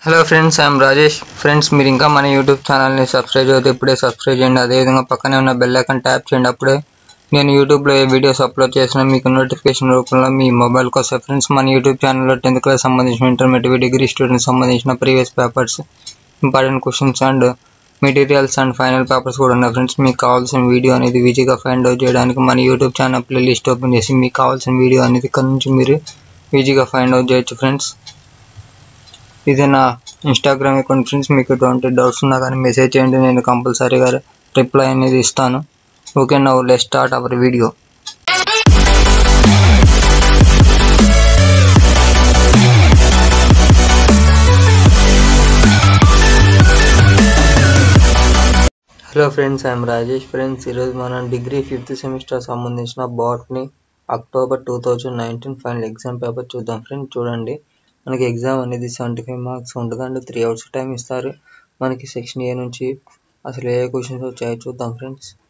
hello friends I'm Rajesh friends మీరు ఇంకా మన యూట్యూబ్ ఛానల్ని సబ్స్క్రైబ్ అయితే ఇప్పుడే సబ్స్క్రైబ్ చేయండి అదేవిధంగా పక్కనే ఉన్న బెల్ ఐకాన్ ట్యాప్ చేయండి అప్పుడే నేను యూట్యూబ్లో ఏ వీడియోస్ అప్లోడ్ చేసినా మీకు నోటిఫికేషన్ రూపంలో మీ మొబైల్కి వస్తాయి ఫ్రెండ్స్ మన యూట్యూబ్ ఛానల్లో టెన్త్ క్లాస్ సంబంధించిన ఇంటర్మీడియట్ డిగ్రీ స్టూడెంట్స్ సంబంధించిన previous papers important questions and materials and final papers కూడా ఉన్నాయి ఫ్రెండ్స్ మీకు కావాల్సిన వీడియో అనేది ఈజీగా ఫైండ్ అవుట్ చేయడానికి మన యూట్యూబ్ ఛానల్ ప్లేలిస్ట్ ఓపెన్ చేసి మీకు కావాల్సిన వీడియో అనేది ఇక్కడ నుంచి మీరు ఈజీగా ఫైండ్ అవుట్ చేయొచ్చు ఫ్రెండ్స్ ఇది నా ఇన్స్టాగ్రామ్ అకౌంట్ ఫ్రెండ్స్ మీకు ఎటువంటి డౌట్స్ ఉన్నా కానీ మెసేజ్ చేయండి నేను కంపల్సరీగా రిప్లై అనేది ఇస్తాను okay now let start our video hello friends I'm Rajesh friends ఈరోజు మనం డిగ్రీ ఫిఫ్త్ సెమిస్టర్ సంబంధించిన botany October two thousand nineteen final exam paper చూద్దాం ఫ్రెండ్స్ చూడండి మనకి ఎగ్జామ్ అనేది సెవెంటీ ఫైవ్ మార్క్స్ ఉంటుంది అండ్ త్రీ అవర్స్ టైం ఇస్తారు మనకి సెక్షన్ ఏ నుంచి అసలు ఏ క్వశ్చన్స్ వచ్చాయో చూద్దాం ఫ్రెండ్స్